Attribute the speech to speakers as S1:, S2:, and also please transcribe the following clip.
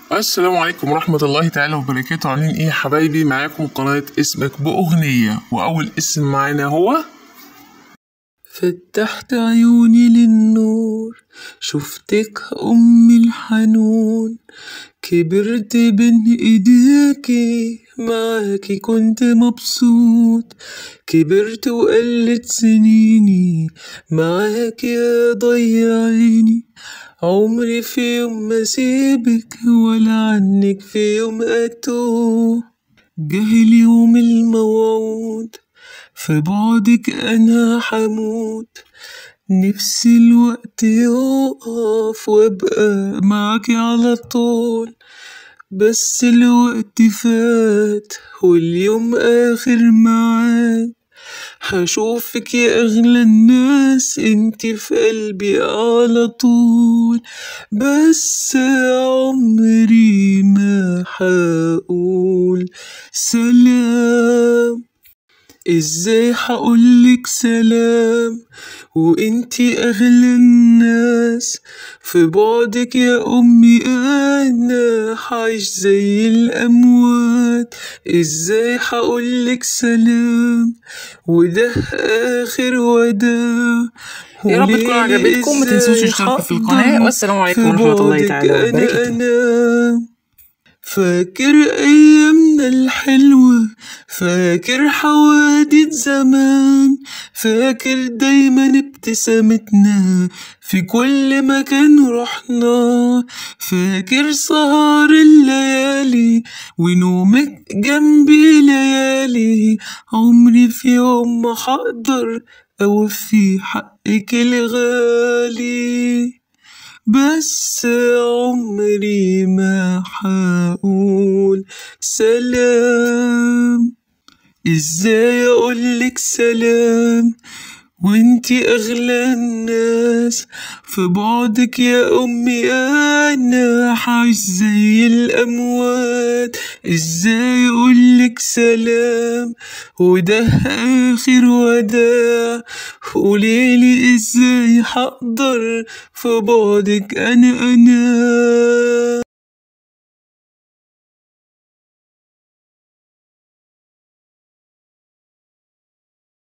S1: السلام عليكم ورحمة الله تعالى وبركاته عاملين ايه يا حبايبي معاكم قناة اسمك بأغنية وأول اسم معانا هو
S2: فتحت عيوني للنور شفتك أم الحنون كبرت بين ايديكي معاكي كنت مبسوط كبرت وقلت سنيني معاكي يا ضيع عيني عمري في يوم ما سيبك ولا عنك في يوم أتوه جه اليوم الموعود في بعدك أنا حموت نفسي الوقت يقف وابقى معاكي على طول بس الوقت فات واليوم آخر معاد هشوفك يا أغلى الناس انتي في قلبي على طول بس عمري ما حقول سلام ازاي حقولك سلام وانتي اغلى الناس في بعدك يا امي انا حعيش زي الاموات ازاي حقولك سلام وده اخر وداع
S3: يا رب تكون عجبتكم ما تنسوش تشتركوا في القناة والسلام عليكم ورحمة الله تعالى وبركاته
S2: أنا فاكر أيامنا الحلوة فاكر حوادث زمان فاكر دايما ابتسامتنا في كل مكان رحنا فاكر سهر الليالي ونومك جنبي ليالي عمري في يوم ما حقدر أوفي حقك الغالي بس عمري ما حقول سلام ازاي اقولك سلام وانتي اغلى الناس في بعدك يا امي انا حعيش زي الاموات ازاي اقولك سلام وده اخر وداع قوليلي ازاي حقدر في بعدك انا انا